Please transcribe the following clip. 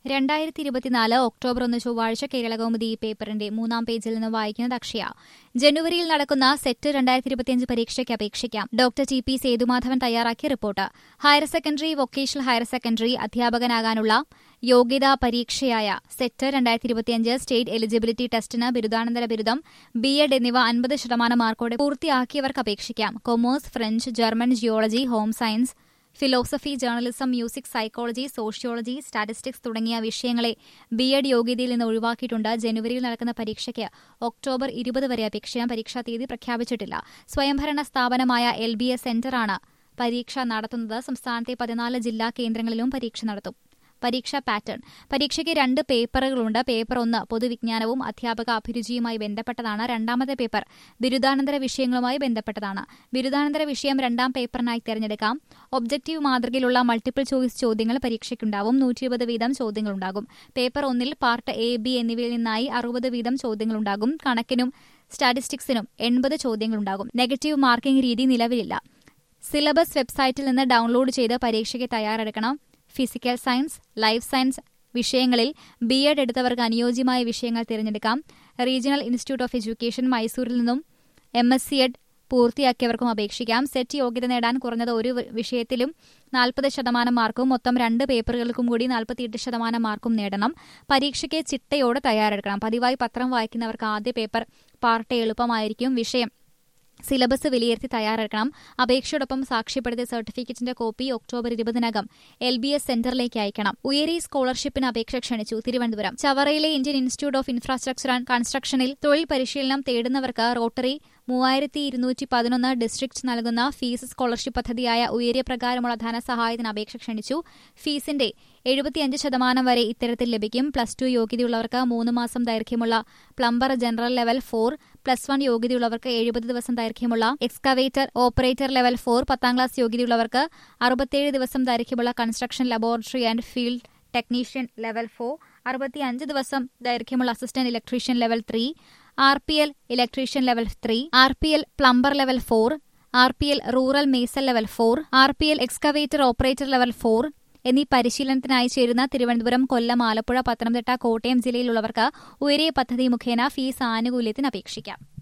രണ്ടായിരത്തി ഇരുപത്തിനാല് ഒക്ടോബർ ഒന്ന് ചൊവ്വാഴ്ച കേരളകൗമുദി ഈ പേപ്പറിന്റെ മൂന്നാം പേജിൽ നിന്ന് വായിക്കുന്നത് അക്ഷയ ജനുവരിയിൽ നടക്കുന്ന സെറ്റ് രണ്ടായിരത്തി ഇരുപത്തിയഞ്ച് പരീക്ഷയ്ക്ക് അപേക്ഷിക്കാം ഡോക്ടർ ടി പി സേതുമാധവൻ തയ്യാറാക്കിയ report higher secondary vocational higher secondary അധ്യാപകനാകാനുള്ള യോഗ്യതാ പരീക്ഷയായ സെറ്റ് രണ്ടായിരത്തി ഇരുപത്തിയഞ്ച് സ്റ്റേറ്റ് എലിജിബിലിറ്റി ടെസ്റ്റിന് ബിരുദാനന്തര ബിരുദം ബി എഡ് എന്നിവ അൻപത് ശതമാനം മാർക്കോടെ പൂർത്തിയാക്കിയവർക്ക് അപേക്ഷിക്കാം commerce French German geology home science philosophy journalism music psychology sociology statistics തുടങ്ങിയ വിഷയങ്ങളെ ബി എഡ് യോഗ്യതയിൽ നിന്ന് ഒഴിവാക്കിയിട്ടുണ്ട് ജനുവരിയിൽ നടക്കുന്ന പരീക്ഷയ്ക്ക് ഒക്ടോബർ ഇരുപത് വരെ അപേക്ഷിക്കാൻ പരീക്ഷാ തീയതി പ്രഖ്യാപിച്ചിട്ടില്ല സ്വയംഭരണ സ്ഥാപനമായ എൽ ബി എസ് സെന്ററാണ് പരീക്ഷ നടത്തുന്നത് സംസ്ഥാനത്തെ പതിനാല് ജില്ലാ കേന്ദ്രങ്ങളിലും പരീക്ഷ നടത്തും പരീക്ഷാ പാറ്റേൺ പരീക്ഷയ്ക്ക് രണ്ട് പേപ്പറുകളുണ്ട് പേപ്പർ ഒന്ന് പൊതുവിജ്ഞാനവും അധ്യാപക അഭിരുചിയുമായി ബന്ധപ്പെട്ടതാണ് രണ്ടാമത്തെ പേപ്പർ ബിരുദാനന്തര വിഷയങ്ങളുമായി ബന്ധപ്പെട്ടതാണ് ബിരുദാനന്തര വിഷയം രണ്ടാം പേപ്പറിനായി തിരഞ്ഞെടുക്കാം ഒബ്ജക്റ്റീവ് മാതൃകയിലുള്ള മൾട്ടിപ്പിൾ ചോയ്സ് ചോദ്യങ്ങൾ പരീക്ഷയ്ക്കുണ്ടാവും നൂറ്റിയിരുപത് വീതം ചോദ്യങ്ങളുണ്ടാകും പേപ്പർ ഒന്നിൽ പാർട്ട് എ ബി എന്നിവയിൽ നിന്നായി അറുപത് വീതം ചോദ്യങ്ങളുണ്ടാകും കണക്കിനും സ്റ്റാറ്റിസ്റ്റിക്സിനും എൺപത് ചോദ്യങ്ങളുണ്ടാകും നെഗറ്റീവ് മാർക്കിംഗ് രീതി നിലവിലില്ല സിലബസ് വെബ്സൈറ്റിൽ നിന്ന് ഡൗൺലോഡ് ചെയ്ത് പരീക്ഷയ്ക്ക് തയ്യാറെടുക്കണം ഫിസിക്കൽ സയൻസ് ലൈഫ് സയൻസ് വിഷയങ്ങളിൽ ബി എഡ് എടുത്തവർക്ക് അനുയോജ്യമായ വിഷയങ്ങൾ തിരഞ്ഞെടുക്കാം റീജിയണൽ ഇൻസ്റ്റിറ്റ്യൂട്ട് ഓഫ് എഡ്യൂക്കേഷൻ മൈസൂരിൽ നിന്നും എം എസ് സി എഡ് പൂർത്തിയാക്കിയവർക്കും അപേക്ഷിക്കാം സെറ്റ് യോഗ്യത നേടാൻ കുറഞ്ഞത് ഒരു വിഷയത്തിലും നാൽപ്പത് ശതമാനം മാർക്കും മൊത്തം രണ്ട് പേപ്പറുകൾക്കും കൂടി നാൽപ്പത്തിയെട്ട് ശതമാനം മാർക്കും നേടണം പരീക്ഷയ്ക്ക് ചിട്ടയോടെ തയ്യാറെടുക്കണം പതിവായി പത്രം വായിക്കുന്നവർക്ക് ആദ്യ പേപ്പർ പാർട്ട് എളുപ്പമായിരിക്കും വിഷയം സിലബസ് വിലയിരുത്തി തയ്യാറെടുക്കണം അപേക്ഷയോടൊപ്പം സാക്ഷ്യപ്പെടുത്തിയ സർട്ടിഫിക്കറ്റിന്റെ കോപ്പി ഒക്ടോബർ ഇരുപതിനകം എൽ ബി എസ് സെന്ററിലേക്ക് അയക്കണം ഉയരി സ്കോളർഷിപ്പിന് അപേക്ഷ ക്ഷണിച്ചു തിരുവനന്തപുരം ചവറയിലെ Indian institute of infrastructure and കൺസ്ട്രക്ഷനിൽ തൊഴിൽ പരിശീലനം തേടുന്നവർക്ക് റോട്ടറി മൂവായിരത്തി ഇരുന്നൂറ്റി പതിനൊന്ന് ഡിസ്ട്രിക്ട് നൽകുന്ന ഫീസ് സ്കോളർഷിപ്പ് പദ്ധതിയായ ഉയരിയ പ്രകാരമുള്ള ധനസഹായത്തിന് അപേക്ഷ ക്ഷണിച്ചു ഫീസിന്റെ എഴുപത്തിയഞ്ച് ശതമാനം വരെ ഇത്തരത്തിൽ ലഭിക്കും പ്ലസ് ടു യോഗ്യതയുള്ളവർക്ക് മൂന്ന് മാസം ദൈർഘ്യമുള്ള plumber general level four plus one യോഗ്യതയുള്ളവർക്ക് എഴുപത് ദിവസം ദൈർഘ്യമുള്ള എക്സ്കവേറ്റർ ഓപ്പറേറ്റർ ലെവൽ ഫോർ പത്താം ക്ലാസ് യോഗ്യതയുള്ളവർക്ക് അറുപത്തിയേഴ് ദിവസം ദൈർഘ്യമുള്ള construction laboratory and field technician level four അറുപത്തിയഞ്ച് ദിവസം ദൈർഘ്യമുള്ള assistant electrician level three R P L electrician level three R P L plumber level four R P L rural mason level four R P L excavator operator level four എന്നീ പരിശീലനത്തിനായി ചേരുന്ന തിരുവനന്തപുരം കൊല്ലം ആലപ്പുഴ പത്തനംതിട്ട കോട്ടയം ജില്ലയിലുള്ളവർക്ക് ഉയരിയ പദ്ധതി മുഖേന fees ആനുകൂല്യത്തിന് അപേക്ഷിക്കാം